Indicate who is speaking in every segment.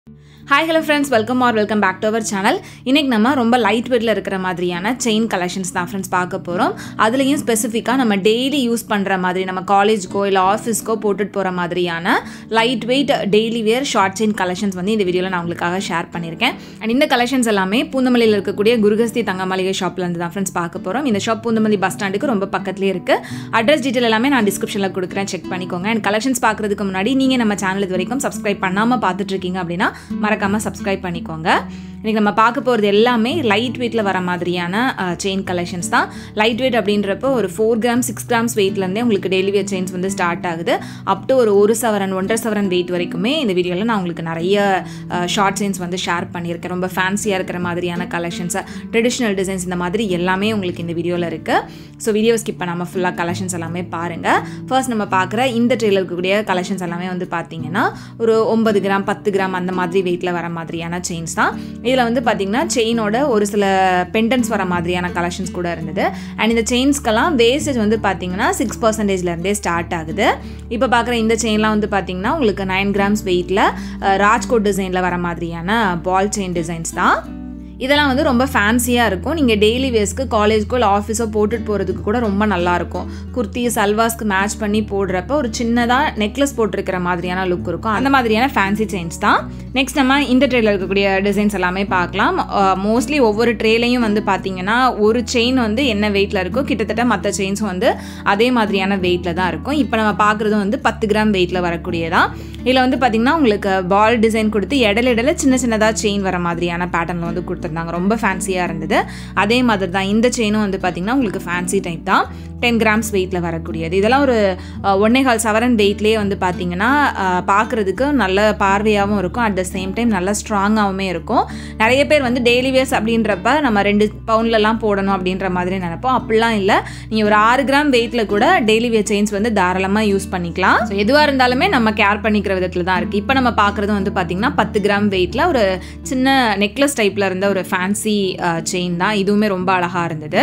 Speaker 1: hi hello friends welcome or welcome back to our channel இன்றைக்கி நம்ம ரொம்ப light வெயிட்டில் இருக்கிற மாதிரியான செயின் கலெக்ஷன்ஸ் தான் ஃப்ரெண்ட்ஸ் பார்க்க போகிறோம் அதுலேயும் ஸ்பெசிஃபிக்காக நம்ம டெய்லி யூஸ் பண்ணுற மாதிரி நம்ம காலேஜ்க்கோ இல்லை ஆஃபீஸ்க்கோ போட்டுட்டு போகிற மாதிரியான light weight daily wear short chain collections வந்து இந்த வீடியோவில் நான் உங்களுக்காக ஷேர் பண்ணியிருக்கேன் அண்ட் இந்த கலெக்ஷன்ஸ் எல்லாமே பூந்தமல்லியில் இருக்கக்கூடிய குருகஸ்தி தங்க மளிகை ஷாப்லேருந்து தான் ஃப்ரெண்ட்ஸ் பார்க்க போகிறோம் இந்த ஷாப் பூந்தமல்லி பஸ் ஸ்டாண்டுக்கு ரொம்ப பக்கத்துலேயே இருக்குது அட்ரஸ் டீட்டெயில் எல்லாமே நான் டிஸ்கிரிப்ஷனில் கொடுக்குறேன் செக் பண்ணிக்கோங்க அண்ட் கலெக்ஷன்ஸ் பார்க்குறதுக்கு முன்னாடி நீங்கள் நம்ம சேனல் இது வரைக்கும் சப்ஸ்கிரைப் பண்ணாமல் பார்த்துட்டு இருக்கீங்க அப்படின்னா மறக்காமல் சப்ஸ்கிரைப் பண்ணிக்கோங்க இன்றைக்கி நம்ம பார்க்க போகிறது எல்லாமே லைட் வெயிட்டில் வர மாதிரியான செயின் கலெக்ஷன்ஸ் தான் லைட் வெயிட் அப்படின்றப்போ ஒரு ஃபோர் கிராம் சிக்ஸ் கிராம்ஸ் வெயிட்லேருந்தே உங்களுக்கு டெய்லி வியர் செயின்ஸ் வந்து ஸ்டார்ட் ஆகுது அப் டு ஒரு ஒரு சவரன் ஒன்றரை சவரன் வெயிட் வரைக்குமே இந்த வீடியோவில் நான் உங்களுக்கு நிறைய ஷார்ட் செயின்ஸ் வந்து ஷேர் பண்ணியிருக்கேன் ரொம்ப ஃபேன்சியாக இருக்கிற மாதிரியான கலெக்ஷன்ஸை ட்ரெடிஷ்னல் டிசைன்ஸ் இந்த மாதிரி எல்லாமே உங்களுக்கு இந்த வீடியோவில் இருக்குது ஸோ வீடியோ ஸ்கிப் பண்ணாமல் ஃபுல்லாக கலெக்ஷன்ஸ் எல்லாமே பாருங்கள் ஃபர்ஸ்ட் நம்ம பார்க்குற இந்த ட்ரெயிலில் இருக்கக்கூடிய கலெக்ஷன்ஸ் எல்லாமே வந்து பார்த்தீங்கன்னா ஒரு ஒன்பது கிராம் பத்து கிராம் அந்த மாதிரி வெயிட்டில் வர மாதிரியான செயின்ஸ் தான் இதில் வந்து பார்த்திங்கன்னா செயினோட ஒரு சில பெண்டன்ஸ் வர மாதிரியான கலெக்ஷன்ஸ் கூட இருந்தது அண்ட் இந்த செயின்ஸ்க்கெல்லாம் வேஸ்டேஜ் வந்து பார்த்தீங்கன்னா சிக்ஸ் பர்சன்டேஜ்லேருந்தே ஸ்டார்ட் ஆகுது இப்போ பார்க்குற இந்த செயின்லாம் வந்து பார்த்திங்கன்னா உங்களுக்கு நைன் கிராம்ஸ் வெயிட்டில் ராஜ்கோட் டிசைனில் வர மாதிரியான பால் செயின் டிசைன்ஸ் தான் இதெல்லாம் வந்து ரொம்ப ஃபேன்சியாக இருக்கும் நீங்கள் டெய்லி வேஸ்க்கு காலேஜ்க்கோ இல்லை ஆஃபீஸோ போட்டுட்டு போகிறதுக்கு கூட ரொம்ப நல்லாயிருக்கும் குர்த்தி சல்வாஸ்க்கு மேட்ச் பண்ணி போடுறப்ப ஒரு சின்னதாக நெக்லஸ் போட்டிருக்கிற மாதிரியான லுக் இருக்கும் அந்த மாதிரியான ஃபேன்சி செயின்ஸ் தான் நெக்ஸ்ட் நம்ம இந்த ட்ரேல இருக்கக்கூடிய டிசைன்ஸ் எல்லாமே பார்க்கலாம் மோஸ்ட்லி ஒவ்வொரு ட்ரேலையும் வந்து பார்த்தீங்கன்னா ஒரு செயின் வந்து என்ன வெயிட்டில் இருக்கோ கிட்டத்தட்ட மற்ற செயின்ஸும் வந்து அதே மாதிரியான வெயிட்டில் தான் இருக்கும் இப்போ நம்ம பார்க்குறது வந்து பத்து கிராம் வெயிட்டில் வரக்கூடியதான் இதில் வந்து பார்த்திங்கன்னா உங்களுக்கு பால் டிசைன் கொடுத்து இடையில இடையில சின்ன சின்னதாக செயின் வர மாதிரியான பேட்டர்னில் வந்து கொடுத்துருந்தாங்க ரொம்ப ஃபேன்சியாக இருந்தது அதே மாதிரி தான் இந்த செயினும் வந்து பார்த்திங்கன்னா உங்களுக்கு ஃபேன்சி டைப் தான் டென் கிராம்ஸ் வெயிட்டில் வரக்கூடியது இதெல்லாம் ஒரு ஒன்னே கால் சவரன் வெயிட்லேயே வந்து பார்த்திங்கன்னா பார்க்குறதுக்கு நல்ல பார்வையாகவும் இருக்கும் அட் த சேம் டைம் நல்ல ஸ்ட்ராங்காகவுமே இருக்கும் நிறைய பேர் வந்து டெய்லி வேர்ஸ் அப்படின்றப்ப நம்ம ரெண்டு பவுண்ட்லலாம் போடணும் அப்படின்ற மாதிரி நினைப்போம் அப்படிலாம் இல்லை நீங்கள் ஒரு ஆறு கிராம் வெயிட்டில் கூட டெய்லி வேர் செயின்ஸ் வந்து தாராளமாக யூஸ் பண்ணிக்கலாம் ஸோ எதுவாக இருந்தாலுமே நம்ம கேர் பண்ணிக்கிற விதத்தில் தான் இருக்குது இப்போ நம்ம பார்க்குறது வந்து பார்த்திங்கன்னா பத்து கிராம் வெயிட்டில் ஒரு சின்ன நெக்லஸ் டைப்பில் இருந்த ஒரு ஃபேன்சி செயின் தான் இதுவுமே ரொம்ப அழகாக இருந்தது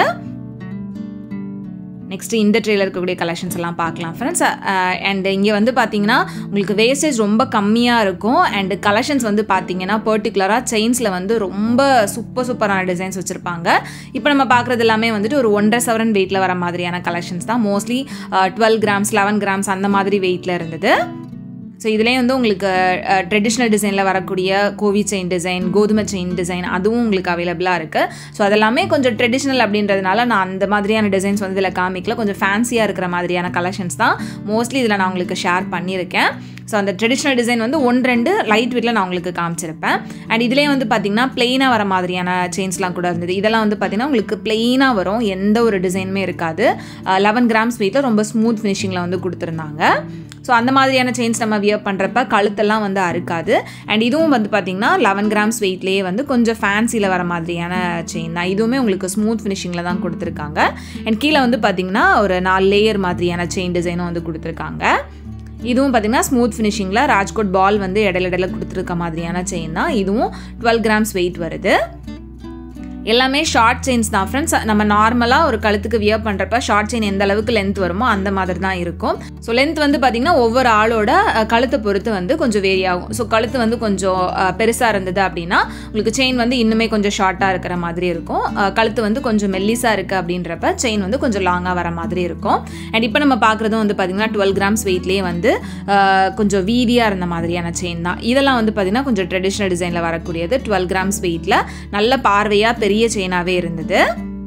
Speaker 1: நெக்ஸ்ட்டு இந்த ட்ரேல இருக்கக்கூடிய கலெக்ஷன்ஸ் எல்லாம் பார்க்கலாம் ஃப்ரெண்ட்ஸ் அண்ட் இங்கே வந்து பார்த்தீங்கன்னா உங்களுக்கு வேஸ்டேஜ் ரொம்ப கம்மியாக இருக்கும் அண்ட் கலெக்ஷன்ஸ் வந்து பார்த்தீங்கன்னா பர்டிகுலராக செயின்ஸில் வந்து ரொம்ப சூப்பர் சூப்பரான டிசைன்ஸ் வச்சுருப்பாங்க இப்போ நம்ம பார்க்குறது எல்லாமே வந்துட்டு ஒரு ஒன்றரை சவரன் வெயிட்டில் வர மாதிரியான கலெக்ஷன்ஸ் தான் mostly twelve grams eleven grams அந்த மாதிரி வெயிட்டில் இருந்தது ஸோ இதுலேயே வந்து உங்களுக்கு ட்ரெடிஷ்னல் டிசைனில் வரக்கூடிய கோவி செயின் டிசைன் கோதுமை செயின் டிசைன் அதுவும் உங்களுக்கு அவைலபிளாக இருக்குது ஸோ அதெல்லாமே கொஞ்சம் ட்ரெடிஷ்னல் அப்படின்றதுனால நான் அந்த மாதிரியான டிசைன்ஸ் வந்து இதில் காமிக்கல கொஞ்சம் ஃபேன்சியாக இருக்கிற மாதிரியான கலெக்ஷன்ஸ் தான் மோஸ்ட்லி இதில் நான் உங்களுக்கு ஷேர் பண்ணியிருக்கேன் ஸோ அந்த ட்ரெடிஷ்னல் டிசைன் வந்து ஒன்று ரெண்டு லைட் வெயிட்டில் நான் உங்களுக்கு காமிச்சிருப்பேன் அண்ட் இதுலேயே வந்து பார்த்திங்கன்னா ப்ளெயினாக வர மாதிரியான செயின்ஸ்லாம் கூட இருந்தது இதெல்லாம் வந்து பார்த்திங்கன்னா உங்களுக்கு ப்ளெயினாக வரும் எந்த ஒரு டிசைனுமே இருக்காது லெவன் கிராம்ஸ் வெயிட்டில் ரொம்ப ஸ்மூத் ஃபினிஷிங்கில் வந்து கொடுத்துருந்தாங்க ஸோ அந்த மாதிரியான செயின்ஸ் நம்ம வியர் பண்ணுறப்ப கழுத்தெல்லாம் வந்து அறுக்காது அண்ட் இதுவும் வந்து பார்த்திங்கன்னா லெவன் கிராம்ஸ் வெயிட்லேயே வந்து கொஞ்சம் ஃபேன்சியில் வர மாதிரியான செயின் தான் இதுவுமே உங்களுக்கு ஸ்மூத் ஃபினிஷிங்கில் தான் கொடுத்துருக்காங்க அண்ட் கீழே வந்து பார்த்திங்கன்னா ஒரு நாலு லேயர் மாதிரியான செயின் டிசைனும் வந்து கொடுத்துருக்காங்க இதுவும் பார்த்திங்கன்னா ஸ்மூத் ஃபினிஷிங்கில் ராஜ்கோட் பால் வந்து இடையில இடையில கொடுத்துருக்க மாதிரியான செயின் தான் இதுவும் டுவெல் கிராம்ஸ் வெயிட் வருது எல்லாமே ஷார்ட் செயின்ஸ் தான் ஃப்ரெண்ட்ஸ் நம்ம நார்மலாக ஒரு கழுத்துக்கு வியர் பண்ணுறப்ப ஷார்ட் செயின் எந்த அளவுக்கு லென்த் வருமோ அந்த மாதிரி தான் இருக்கும் ஸோ லென்த் வந்து பார்த்திங்கன்னா ஒவ்வொரு ஆளோட கழுத்தை பொறுத்து வந்து கொஞ்சம் வேரி ஆகும் ஸோ கழுத்து வந்து கொஞ்சம் பெருசாக இருந்தது அப்படின்னா உங்களுக்கு செயின் வந்து இன்னுமே கொஞ்சம் ஷார்ட்டாக இருக்கிற மாதிரி இருக்கும் கழுத்து வந்து கொஞ்சம் மெல்லிஸாக இருக்குது அப்படின்றப்ப செயின் வந்து கொஞ்சம் லாங்காக வர மாதிரி இருக்கும் அண்ட் இப்போ நம்ம பார்க்குறதும் வந்து பார்த்திங்கன்னா டுவெல் கிராம்ஸ் வெயிட்லேயே வந்து கொஞ்சம் வீதியாக இருந்த மாதிரியான செயின் தான் இதெல்லாம் வந்து பார்த்திங்கன்னா கொஞ்சம் ட்ரெடிஷ்னல் டிசைனில் வரக்கூடியது டுவெல் கிராம்ஸ் வெயிட்டில் நல்ல பார்வையாக பெரிய பெரிய செயினாகவே இருந்தது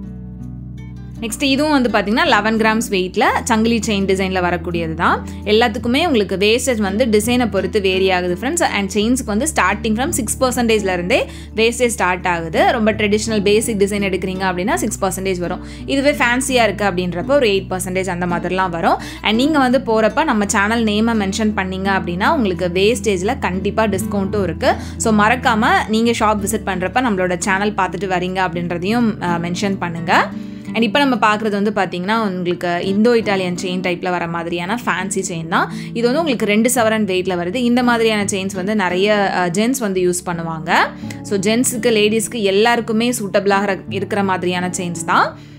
Speaker 1: நெக்ஸ்ட் இதுவும் வந்து பார்த்தீங்கன்னா லெவன் கிராம்ஸ் வெயிட்டில் சங்கிலி செயின் டிசைனில் வரக்கூடியது தான் எல்லாத்துக்குமே உங்களுக்கு வேஸ்டேஜ் வந்து டிசைனை பொறுத்து வேரி ஆகுது ஃப்ரெண்ட்ஸ் அண்ட் செயின்ஸ்க்கு வந்து ஸ்டார்டிங் ஃப்ரம் சிக்ஸ் பர்சன்டேஜ்லேருந்தே வேஸ்டேஜ் ஸ்டார்ட் ஆகுது ரொம்ப ட்ரெடிஷ்னல் பேசிக் டிசைன் எடுக்கிறீங்க அப்படின்னா சிக்ஸ் பர்சன்டேஜ் வரும் இதுவே ஃபேன்சியாக இருக்குது அப்படின்றப்ப ஒரு எயிட் பர்சன்டேஜ் அந்த மாதிரிலாம் வரும் அண்ட் நீங்கள் வந்து போகிறப்ப நம்ம சேனல் நேமை மென்ஷன் பண்ணீங்க அப்படின்னா உங்களுக்கு வேஸ்டேஜில் கண்டிப்பாக டிஸ்கவுண்ட்டும் இருக்குது ஸோ மறக்காமல் நீங்கள் ஷாப் விசிட் பண்ணுறப்ப நம்மளோட சேனல் பார்த்துட்டு வரீங்க அப்படின்றதையும் மென்ஷன் பண்ணுங்கள் அண்ட் இப்போ நம்ம பார்க்குறது வந்து பார்த்தீங்கன்னா உங்களுக்கு இந்தோ இட்டாலியன் செயின் டைப்பில் வர மாதிரியான ஃபேன்சி செயின் தான் இது வந்து உங்களுக்கு ரெண்டு சவரன் வெயிட்டில் வருது இந்த மாதிரியான செயின்ஸ் வந்து நிறைய ஜென்ஸ் வந்து யூஸ் பண்ணுவாங்க ஸோ ஜென்ஸுக்கு லேடிஸ்க்கு எல்லாருக்குமே சூட்டபிளாக இருக்கிற மாதிரியான செயின்ஸ் தான்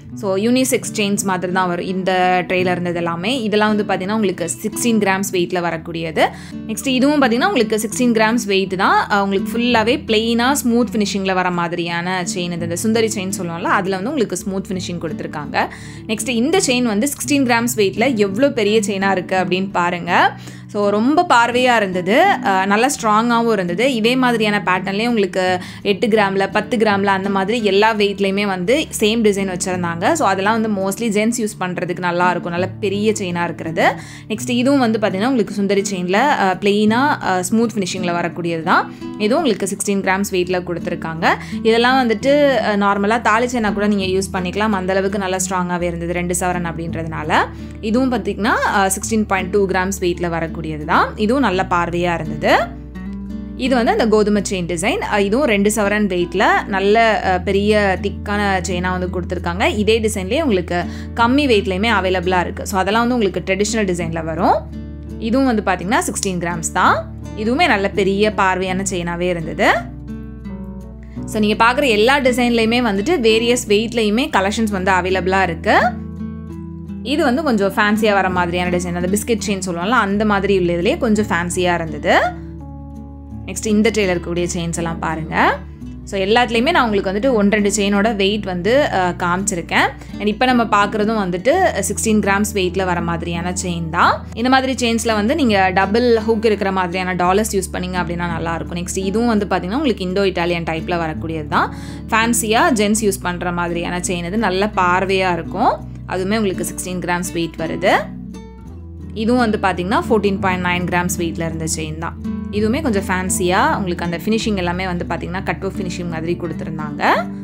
Speaker 1: ஸோ யூனிசெக்ஸ் செயின்ஸ் மாதிரி தான் வரும் இந்த ட்ரெயில இருந்தது எல்லாமே இதெல்லாம் வந்து பார்த்தீங்கன்னா உங்களுக்கு சிக்ஸ்டீன் கிராம்ஸ் வெயிட்டில் வரக்கூடியது நெக்ஸ்ட் இதுவும் பார்த்தீங்கன்னா உங்களுக்கு சிக்ஸ்டீன் கிராம்ஸ் வெயிட் தான் அஹ் உங்களுக்கு ஃபுல்லாகவே பிளெயினாக ஸ்மூத் ஃபினிஷிங்கில் வர மாதிரியான செயின் இது இந்த சுந்தரி செயின் சொல்லுவோம்ல அதில் வந்து உங்களுக்கு ஸ்மூத் ஃபினிஷிங் கொடுத்துருக்காங்க நெக்ஸ்ட் இந்த செயின் வந்து சிக்ஸ்டீன் கிராம்ஸ் வெயிட்டில் எவ்வளோ பெரிய செயினாக இருக்குது அப்படின்னு பாருங்கள் ஸோ ரொம்ப பார்வையாக இருந்தது அஹ் நல்லா ஸ்ட்ராங்காகவும் இருந்தது இதே மாதிரியான பேட்டர்ன்லேயே உங்களுக்கு எட்டு கிராமில் பத்து கிராமில் அந்த மாதிரி எல்லா வெயிட்லேயுமே வந்து சேம் டிசைன் வச்சுருந்தாங்க ஸோ அதெல்லாம் வந்து மோஸ்ட்லி ஜென்ஸ் யூஸ் பண்ணுறதுக்கு நல்லா இருக்கும் நல்ல பெரிய செயினாக இருக்கிறது நெக்ஸ்ட் இதுவும் வந்து பார்த்திங்கன்னா உங்களுக்கு சுந்தரி செயினில் ப்ளெயினாக ஸ்மூத் ஃபினிஷிங்கில் வரக்கூடியது தான் இதுவும் உங்களுக்கு சிக்ஸ்டீன் கிராம்ஸ் வெயிட்டில் கொடுத்துருக்காங்க இதெல்லாம் வந்துட்டு நார்மலாக தாலி செயினா கூட நீங்கள் யூஸ் பண்ணிக்கலாம் அந்தளவுக்கு நல்லா ஸ்ட்ராங்காகவே இருந்தது ரெண்டு சவரன் அப்படின்றதுனால இதுவும் பார்த்திங்கன்னா சிக்ஸ்டீன் பாயிண்ட் டூ கிராம்ஸ் வெயிட்டில் வரக்கூடியது தான் இதுவும் நல்ல பார்வையாக இருந்தது இது வந்து அந்த கோதுமை செயின் டிசைன் இதுவும் ரெண்டு சவரன் வெயிட்டில் நல்ல அஹ், பெரிய திக்கான செயினாக வந்து கொடுத்துருக்காங்க இதே டிசைன்லேயே உங்களுக்கு கம்மி வெயிட்லேயுமே அவைலபிளாக இருக்குது ஸோ அதெல்லாம் வந்து உங்களுக்கு ட்ரெடிஷ்னல் டிசைனில் வரும் இதுவும் வந்து பார்த்திங்கன்னா சிக்ஸ்டீன் கிராம்ஸ் தான் இதுவுமே நல்ல பெரிய பார்வையான செயினாகவே இருந்தது ஸோ நீங்கள் பார்க்குற எல்லா டிசைன்லேயுமே வந்துட்டு வேரியஸ் வெயிட்லேயுமே கலெக்ஷன்ஸ் வந்து அவைலபிளாக இருக்குது இது வந்து கொஞ்சம் ஃபேன்சியாக வர மாதிரியான டிசைன் அந்த பிஸ்கெட் செயின் சொல்லுவோம்ல அந்த மாதிரி உள்ள இதுலேயே கொஞ்சம் ஃபேன்சியாக இருந்தது நெக்ஸ்ட் இந்த ட்ரெயில இருக்கக்கூடிய செயின்ஸ் எல்லாம் பாருங்கள் ஸோ எல்லாத்துலேயுமே நான் உங்களுக்கு வந்துட்டு ஒன் ரெண்டு செயினோட வெயிட் வந்து அஹ், காமிச்சிருக்கேன் அண்ட் இப்போ நம்ம பார்க்குறதும் வந்துட்டு சிக்ஸ்டீன் கிராம்ஸ் வெயிட்டில் வர மாதிரியான செயின் தான் இந்த மாதிரி செயின்ஸில் வந்து நீங்கள் டபுள் ஹூக் இருக்கிற மாதிரியான டாலர்ஸ் யூஸ் பண்ணீங்க அப்படின்னா நல்லாயிருக்கும் நெக்ஸ்ட் இதுவும் வந்து பார்த்தீங்கன்னா உங்களுக்கு இந்தோ இட்டாலியன் டைப்பில் வரக்கூடியது தான் ஃபேன்சியாக ஜென்ஸ் யூஸ் பண்ணுற மாதிரியான செயின் இது நல்ல பார்வையாக இருக்கும் அதுவுமே உங்களுக்கு சிக்ஸ்டீன் கிராம்ஸ் வெயிட் வருது இதுவும் வந்து பார்த்தீங்கன்னா ஃபோர்டீன் பாயிண்ட் நைன் கிராம்ஸ் வெயிட்டில் இருந்த செயின் தான் இதுவுமே கொஞ்சம் ஃபேன்சியாக உங்களுக்கு அந்த ஃபினிஷிங் எல்லாமே வந்து பார்த்தீங்கன்னா கட் ஒஃப் ஃபினிஷிங் மாதிரி கொடுத்துருந்தாங்க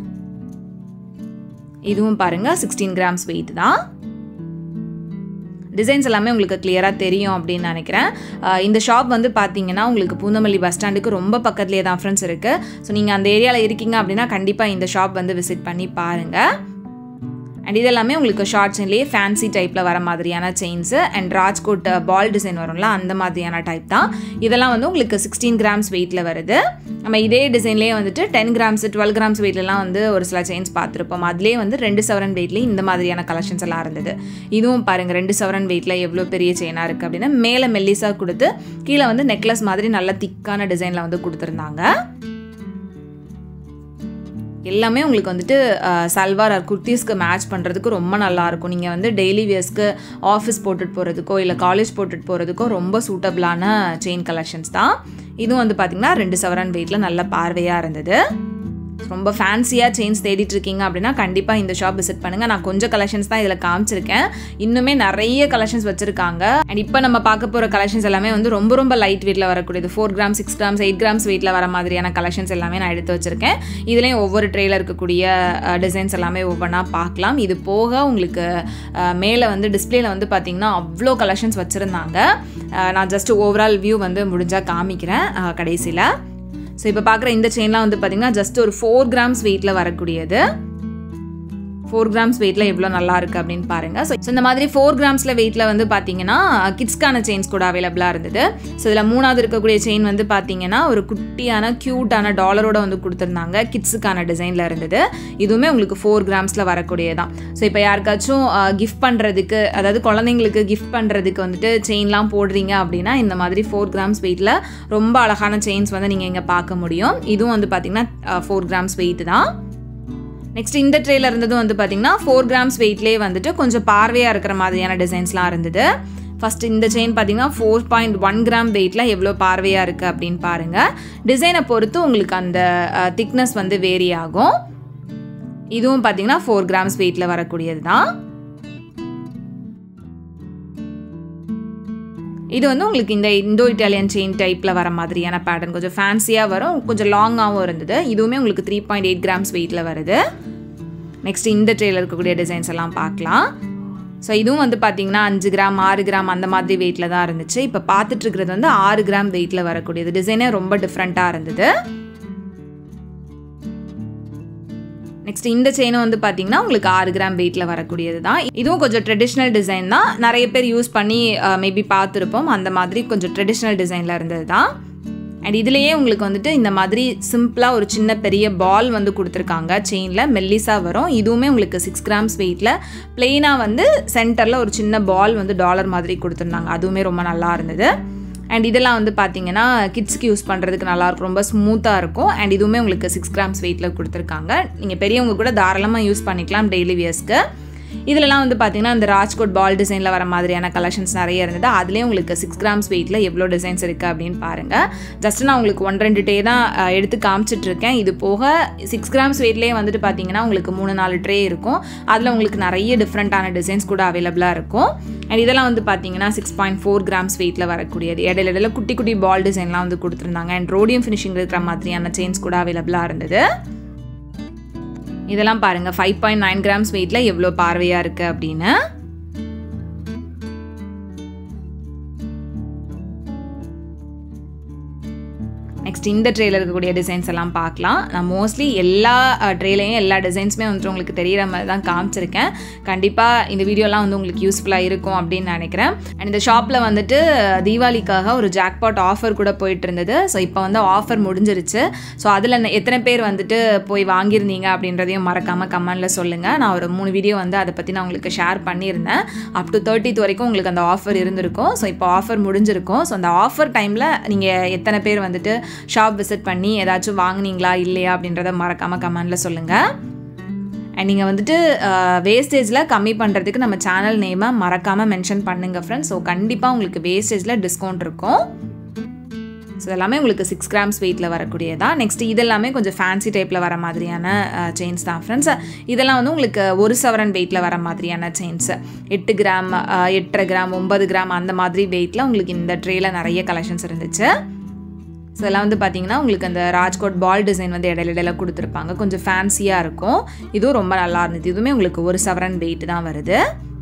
Speaker 1: இதுவும் பாருங்கள் சிக்ஸ்டீன் கிராம்ஸ் வெயிட் தான் டிசைன்ஸ் எல்லாமே உங்களுக்கு கிளியராக தெரியும் அப்படின்னு நினைக்கிறேன் அஹ் இந்த ஷாப் வந்து பார்த்தீங்கன்னா உங்களுக்கு பூந்தமல்லி பஸ் ஸ்டாண்டுக்கு ரொம்ப பக்கத்துலேயே தான் ஃப்ரெண்ட்ஸ் இருக்குது ஸோ நீங்கள் அந்த ஏரியாவில் இருக்கீங்க அப்படின்னா கண்டிப்பாக இந்த ஷாப் வந்து விசிட் பண்ணி பாருங்கள் அண்ட் இதெல்லாமே உங்களுக்கு ஷார்ட் செயின்லேயே ஃபேன்சி டைப்பில் வர மாதிரியான செயின்ஸு அண்ட் ராஜ்கோட் பால் டிசைன் வரும்ல அந்த மாதிரியான டைப் தான் இதெல்லாம் வந்து உங்களுக்கு சிக்ஸ்டீன் கிராம்ஸ் வெயிட்டில் வருது நம்ம இதே டிசைன்லேயே வந்துட்டு டென் கிராம்ஸ் டுவெல் கிராம்ஸ் வெயிட்லலாம் வந்து ஒரு சில செயின்ஸ் பார்த்துருப்போம் அதுலேயே வந்து ரெண்டு சவரன் வெயிட்லேயே இந்த மாதிரியான கலெக்ஷன்ஸ் எல்லாம் இருந்தது இதுவும் பாருங்கள் ரெண்டு சவரன் வெயிட்டில் எவ்வளோ பெரிய செயினாக இருக்குது அப்படின்னா மேலே மெல்லிஸாக கொடுத்து கீழே வந்து நெக்லஸ் மாதிரி நல்ல திக்கான டிசைனில் வந்து கொடுத்துருந்தாங்க எல்லாமே உங்களுக்கு வந்துட்டு அஹ், சல்வார் ஆர் குர்த்திஸ்க்கு மேட்ச் பண்ணுறதுக்கு ரொம்ப நல்லாயிருக்கும் நீங்கள் வந்து டெய்லி வியர்ஸ்க்கு ஆஃபீஸ் போட்டுட்டு போகிறதுக்கோ இல்லை காலேஜ் போட்டுட்டு போகிறதுக்கோ ரொம்ப சூட்டபிளான செயின் கலெக்ஷன்ஸ் தான் இதுவும் வந்து பார்த்திங்கன்னா ரெண்டு சவரன் வெயிட்டில் நல்ல பார்வையாக இருந்தது ரொம்ப ஃபேன்சியாக செயின்ஸ் தேடிட்டு இருக்கீங்க அப்படின்னா கண்டிப்பாக இந்த ஷாப் விசிட் பண்ணுங்கள் நான் கொஞ்சம் கலெக்ஷன்ஸ் தான் இதில் காமிச்சிருக்கேன் இன்னுமே நிறைய கலெக்ஷன்ஸ் வச்சுருக்காங்க அண்ட் இப்போ நம்ம பார்க்க போகிற கலெக்ஷன்ஸ் எல்லாமே வந்து ரொம்ப ரொம்ப லைட் வெயிட்டில் வரக்கூடியது four gram six grams eight grams வெயிட்டில் வர மாதிரியான கலெக்ஷன்ஸ் எல்லாமே நான் எடுத்து வச்சுருக்கேன் இதுலேயும் ஒவ்வொரு ட்ரெயில இருக்கக்கூடிய டிசைன்ஸ் எல்லாமே ஒவ்வொன்றா பார்க்கலாம் இது போக உங்களுக்கு மேலே வந்து டிஸ்பிளேல வந்து பார்த்தீங்கன்னா அவ்வளோ கலெக்ஷன்ஸ் வச்சுருந்தாங்க நான் ஜஸ்ட் ஓவரால் வியூ வந்து முடிஞ்சால் காமிக்கிறேன் கடைசியில் ஸோ இப்போ பார்க்குற இந்த செயின்லாம் வந்து பார்த்தீங்கன்னா ஜஸ்ட் ஒரு ஃபோர் கிராம்ஸ் வெயிட்டில் வரக்கூடியது ஃபோர் கிராம்ஸ் வெயிட்டில் எவ்வளோ நல்லா இருக்குது அப்படின்னு பாருங்கள் ஸோ இந்த மாதிரி ஃபோர் கிராம்ஸில் வெயிட்டில் வந்து பார்த்தீங்கன்னா கிட்ஸ்க்கான செயின்ஸ் கூட அவைலபிளாக இருந்தது ஸோ இதில் மூணாவது இருக்கக்கூடிய செயின் வந்து பார்த்தீங்கன்னா ஒரு குட்டியான க்யூட்டான டாலரோட வந்து கொடுத்துருந்தாங்க கிட்ஸுக்கான டிசைனில் இருந்தது இதுவுமே உங்களுக்கு ஃபோர் கிராம்ஸில் வரக்கூடியதான் ஸோ இப்போ யாருக்காச்சும் கிஃப்ட் பண்ணுறதுக்கு அதாவது குழந்தைங்களுக்கு கிஃப்ட் பண்ணுறதுக்கு வந்துட்டு செயின்லாம் போடுறீங்க அப்படின்னா இந்த மாதிரி ஃபோர் கிராம்ஸ் வெயிட்டில் ரொம்ப அழகான செயின்ஸ் வந்து நீங்கள் இங்கே பார்க்க முடியும் இதுவும் வந்து பார்த்தீங்கன்னா ஃபோர் கிராம்ஸ் வெயிட் தான் நெக்ஸ்ட் இந்த ட்ரேல இருந்ததும் வந்து பார்த்தீங்கன்னா ஃபோர் கிராம்ஸ் வெயிட்லேயே வந்துட்டு கொஞ்சம் பார்வையாக இருக்கிற மாதிரியான டிசைன்ஸ்லாம் இருந்தது ஃபர்ஸ்ட் இந்த செயின் பார்த்தீங்கன்னா ஃபோர் பாயிண்ட் ஒன் கிராம் வெயிட்டில் எவ்வளோ பார்வையாக இருக்குது அப்படின்னு பாருங்கள் டிசைனை பொறுத்து உங்களுக்கு அந்த திக்னஸ் வந்து வேரி ஆகும் இதுவும் பார்த்தீங்கன்னா ஃபோர் கிராம்ஸ் வெயிட்டில் வரக்கூடியது தான் இது வந்து உங்களுக்கு இந்த இந்தோ இட்டாலியன் செயின் டைப்பில் வர மாதிரியான பேட்டர்ன் கொஞ்சம் ஃபேன்சியாக வரும் கொஞ்சம் லாங்காகவும் இருந்தது இதுவுமே உங்களுக்கு த்ரீ பாயிண்ட் எயிட் கிராம்ஸ் வெயிட்டில் வருது நெக்ஸ்ட் இந்த ட்ரேல இருக்கக்கூடிய டிசைன்ஸ் எல்லாம் பார்க்கலாம் ஸோ இதுவும் வந்து பார்த்தீங்கன்னா அஞ்சு கிராம் ஆறு கிராம் அந்த மாதிரி வெயிட்டில் தான் இருந்துச்சு இப்போ பார்த்துட்டு இருக்கிறது வந்து ஆறு கிராம் வெயிட்டில் வரக்கூடியது டிசைனே ரொம்ப டிஃப்ரெண்ட்டாக இருந்தது நெக்ஸ்ட் இந்த செயினும் வந்து பார்த்தீங்கன்னா உங்களுக்கு ஆறு கிராம் வெயிட்டில் வரக்கூடியது தான் இதுவும் கொஞ்சம் ட்ரெடிஷ்னல் டிசைன் தான் நிறைய பேர் யூஸ் பண்ணி மேபி பார்த்துருப்போம் அந்த மாதிரி கொஞ்சம் ட்ரெடிஷ்னல் டிசைனில் இருந்தது தான் அண்ட் இதுலேயே உங்களுக்கு வந்துட்டு இந்த மாதிரி சிம்பிளாக ஒரு சின்ன பெரிய பால் வந்து கொடுத்துருக்காங்க செயினில் மெல்லிஸாக வரும் இதுவுமே உங்களுக்கு சிக்ஸ் கிராம்ஸ் வெயிட்டில் பிளெயினாக வந்து சென்டரில் ஒரு சின்ன பால் வந்து டாலர் மாதிரி கொடுத்துருந்தாங்க அதுவுமே ரொம்ப நல்லா இருந்தது அண்ட் இதெல்லாம் வந்து பார்த்தீங்கன்னா கிட்ஸ்க்கு யூஸ் பண்ணுறதுக்கு நல்லாயிருக்கும் ரொம்ப ஸ்மூத்தாக இருக்கும் அண்ட் இதுவுமே உங்களுக்கு சிக்ஸ் கிராம்ஸ் வெயிட்டில் கொடுத்துருக்காங்க நீங்கள் பெரியவங்க கூட தாராளமாக யூஸ் பண்ணிக்கலாம் டெய்லி வியர்ஸ்க்கு இதிலலாம் வந்து பார்த்தீங்கன்னா இந்த ராஜ்கோட் பால் டிசைனில் வர மாதிரியான கலெக்ஷன்ஸ் நிறைய இருந்தது அதுலேயே உங்களுக்கு சிக்ஸ் கிராம்ஸ் வெயிட்டில் எவ்வளோ டிசைன்ஸ் இருக்குது அப்படின்னு பாருங்கள் ஜஸ்ட் நான் உங்களுக்கு ஒன் ரெண்டு டே தான் அஹ், எடுத்து காமிச்சிட்ருக்கேன் இது போக சிக்ஸ் கிராம்ஸ் வெயிட்லேயே வந்துட்டு பார்த்தீங்கன்னா உங்களுக்கு மூணு நாலு ட்ரே இருக்கும் அதில் உங்களுக்கு நிறைய டிஃப்ரெண்ட்டான டிசைன்ஸ் கூட அவைலபிளாக இருக்கும் அண்ட் இதெல்லாம் வந்து பார்த்தீங்கன்னா சிக்ஸ் பாயிண்ட் ஃபோர் கிராம்ஸ் வெயிட்டில் வரக்கூடியது இடையில இடையில குட்டி குட்டி பால் டிசைன்லாம் வந்து கொடுத்துருந்தாங்க அண்ட் ரோடியம் ஃபினிஷிங் இருக்கிற மாதிரியான செயின்ஸ் கூட அவைலபிளாக இருந்தது இதெல்லாம் பாருங்க ஃபைவ் பாயிண்ட் நைன் கிராம்ஸ் வெயிட்டில் எவ்வளோ பார்வையாக இருக்குது அப்படின்னு நெக்ஸ்ட் இந்த ட்ரேல இருக்கக்கூடிய டிசைன்ஸ் எல்லாம் பார்க்கலாம் நான் மோஸ்ட்லி எல்லா ட்ரேலையும் எல்லா டிசைன்ஸுமே வந்துட்டு உங்களுக்கு தெரியிற மாதிரி தான் காமிச்சிருக்கேன் கண்டிப்பாக இந்த வீடியோலாம் வந்து உங்களுக்கு யூஸ்ஃபுல்லாக இருக்கும் அப்படின்னு நினைக்கிறேன் அண்ட் இந்த ஷாப்பில் வந்துட்டு தீபாவளிக்காக ஒரு ஜாக்பாட் ஆஃபர் கூட போயிட்டு இருந்தது ஸோ இப்போ வந்து ஆஃபர் முடிஞ்சிருச்சு ஸோ அதில் எத்தனை பேர் வந்துட்டு போய் வாங்கியிருந்தீங்க அப்படின்றதையும் மறக்காமல் கமெண்டில் சொல்லுங்கள் நான் ஒரு மூணு வீடியோ வந்து அதை பற்றி நான் உங்களுக்கு ஷேர் பண்ணியிருந்தேன் அப் டு தேர்ட்டித் வரைக்கும் உங்களுக்கு அந்த ஆஃபர் இருந்திருக்கும் ஸோ இப்போ ஆஃபர் முடிஞ்சிருக்கும் ஸோ அந்த ஆஃபர் டைமில் நீங்கள் எத்தனை பேர் வந்துட்டு ஷாப் விசிட் பண்ணி ஏதாச்சும் வாங்குனீங்களா இல்லையா அப்படின்றத மறக்காமல் கமெண்டில் சொல்லுங்கள் அண்ட் நீங்கள் வந்துட்டு வேஸ்டேஜில் கம்மி பண்ணுறதுக்கு நம்ம சேனல் நேமை மறக்காமல் மென்ஷன் பண்ணுங்கள் ஃப்ரெண்ட்ஸ் ஸோ கண்டிப்பாக உங்களுக்கு வேஸ்டேஜில் டிஸ்கவுண்ட் இருக்கும் ஸோ இதெல்லாமே உங்களுக்கு சிக்ஸ் கிராம்ஸ் வெயிட்டில் வரக்கூடியதான் நெக்ஸ்ட் இதெல்லாமே கொஞ்சம் ஃபேன்சி டைப்பில் வர மாதிரியான செயின்ஸ் தான் ஃப்ரெண்ட்ஸ் இதெல்லாம் வந்து உங்களுக்கு ஒரு சவரன் வெயிட்டில் வர மாதிரியான செயின்ஸ் எட்டு கிராம் அஹ், எட்டரை கிராம் ஒன்பது கிராம் அந்த மாதிரி வெயிட்டில் உங்களுக்கு இந்த ட்ரேயில் நிறைய கலெக்ஷன்ஸ் இருந்துச்சு ஸோ இதெல்லாம் வந்து பார்த்தீங்கன்னா உங்களுக்கு அந்த ராஜ்கோட் பால் டிசைன் வந்து இடையில இடையில கொடுத்துருப்பாங்க கொஞ்சம் ஃபேன்சியாக இருக்கும் இதுவும் ரொம்ப நல்லா இருந்தது இதுவுமே உங்களுக்கு ஒரு சவரன் வெயிட் தான் வருது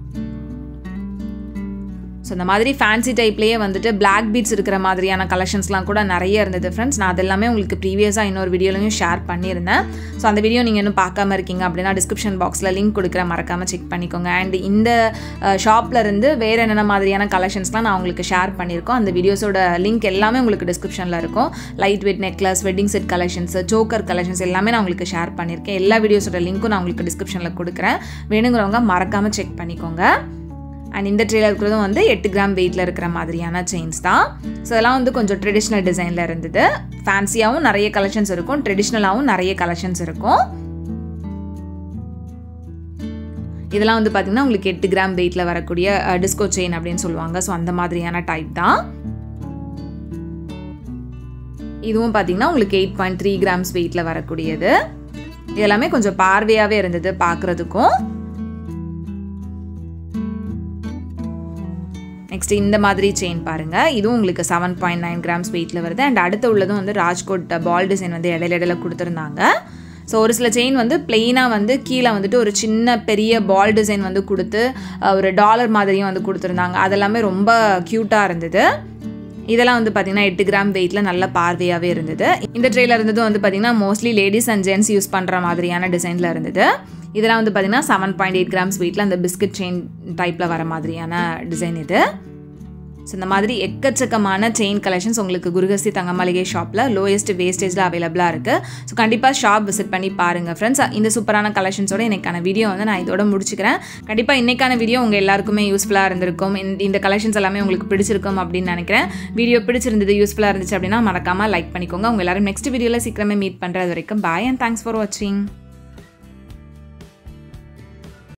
Speaker 1: ஸோ இந்த மாதிரி ஃபேன்சி டைப்லேயே வந்துட்டு பிளாக் பீட்ஸ் இருக்கிற மாதிரியான கலெக்ஷன்ஸ்லாம் கூட நிறைய இருந்தது ஃப்ரெண்ட்ஸ் நான் அதெல்லாமே உங்களுக்கு ப்ரீவியஸாக இன்னொரு வீடியோலையும் ஷேர் பண்ணியிருந்தேன் ஸோ அந்த வீடியோ நீங்கள் இன்னும் பார்க்காம இருக்கீங்க அப்படின்னா டிஸ்கிரிப்ஷன் பாக்ஸில் லிங்க் கொடுக்குற மறக்காமல் செக் பண்ணிக்கோங்க அண்ட் இந்த ஷாப்பில் இருந்து வேறு என்னென்ன மாதிரியான கலெக்ஷன்ஸ்லாம் நான் உங்களுக்கு ஷேர் பண்ணியிருக்கோம் அந்த வீடியோஸோட லிங்க் எல்லாமே உங்களுக்கு டிஸ்கிரிப்ஷனில் இருக்கும் light weight necklace wedding set collections choker collections எல்லாமே நான் உங்களுக்கு ஷேர் பண்ணியிருக்கேன் எல்லா வீடியோஸோட லிங்க்கும் நான் உங்களுக்கு டிஸ்கிரிப்ஷனில் கொடுக்குறேன் வேணுங்கிறவங்க மறக்காமல் செக் பண்ணிக்கோங்க அண்ட் இந்த ட்ரேல இருக்கிறதும் வந்து எட்டு கிராம் வெயிட்டில் இருக்கிற மாதிரியான செயின்ஸ் தான் ஸோ இதெல்லாம் வந்து கொஞ்சம் ட்ரெடிஷ்னல் டிசைனில் இருந்தது ஃபேன்சியாகவும் நிறைய கலெக்ஷன்ஸ் இருக்கும் ட்ரெடிஷ்னலாகவும் நிறைய கலெக்ஷன்ஸ் இருக்கும் இதெல்லாம் வந்து பார்த்திங்கன்னா உங்களுக்கு எட்டு கிராம் வெயிட்டில் வரக்கூடிய டிஸ்கோ செயின் அப்படின்னு சொல்லுவாங்க ஸோ அந்த மாதிரியான டைப் தான் இதுவும் பார்த்தீங்கன்னா உங்களுக்கு எயிட் பாயிண்ட் த்ரீ கிராம்ஸ் வெயிட்டில் வரக்கூடியது இது எல்லாமே கொஞ்சம் பார்வையாகவே இருந்தது பார்க்குறதுக்கும் நெக்ஸ்ட் இந்த மாதிரி செயின் பாருங்க இதுவும் உங்களுக்கு செவன் பாயிண்ட் நைன் கிராம்ஸ் வெயிட்டில் வருது அண்ட் அடுத்து உள்ளதும் வந்து ராஜ்கோட் பால் டிசைன் வந்து இடையில இடையில கொடுத்துருந்தாங்க ஸோ ஒரு சில செயின் வந்து பிளெயினாக வந்து கீழே வந்துட்டு ஒரு சின்ன பெரிய பால் டிசைன் வந்து கொடுத்து அஹ், ஒரு டாலர் மாதிரியும் வந்து கொடுத்துருந்தாங்க அதெல்லாமே ரொம்ப க்யூட்டாக இருந்தது இதெல்லாம் வந்து பார்த்தீங்கன்னா எட்டு கிராம் வெயிட்டில் நல்ல பார்வையாகவே இருந்தது இந்த ட்ரேல இருந்தது வந்து பார்த்தீங்கன்னா mostly ladies and gents use பண்ணுற மாதிரியான டிசைனில் இருந்தது இதெல்லாம் வந்து பார்த்தீங்கன்னா செவன் பாயிண்ட் எயிட் கிராம்ஸ் வெயிட்டில் அந்த பிஸ்கட் செயின் டைப்பில் வர மாதிரியான டிசைன் இது ஸோ இந்த மாதிரி எக்கச்சக்கமான செயின் கலெக்ஷன்ஸ் உங்களுக்கு குருகஸ்தி தங்க மளிகை ஷாப்பில் லோயஸ்ட் வேஸ்டேஜில் அவைலபிளாக இருக்குது ஸோ கண்டிப்பாக ஷாப் விசிட் பண்ணி பாருங்கள் ஃப்ரெண்ட்ஸ் இந்த சூப்பரான கலெக்ஷன்ஸோட இன்னைக்கான வீடியோ வந்து நான் இதோட முடிச்சுக்கிறேன் கண்டிப்பாக இன்னைக்கான வீடியோ உங்கள் எல்லாருக்குமே யூஸ்ஃபுல்லாக இருந்திருக்கும் இந்த- இந்த கலெக்ஷன்ஸ் எல்லாமே உங்களுக்கு பிடிச்சிருக்கும் அப்படின்னு நினைக்கிறேன் வீடியோ பிடிச்சிருந்தது யூஸ்ஃபுல்லாக இருந்துச்சு அப்படின்னா மறக்காமல் லைக் பண்ணிக்கோங்க உங்கள் எல்லாரும் நெக்ஸ்ட் வீடியோவில் சீக்கிரமே மீட் பண்ணுறது வரைக்கும் பாய் அண்ட் தேங்க்ஸ் ஃபார் வாட்சிங்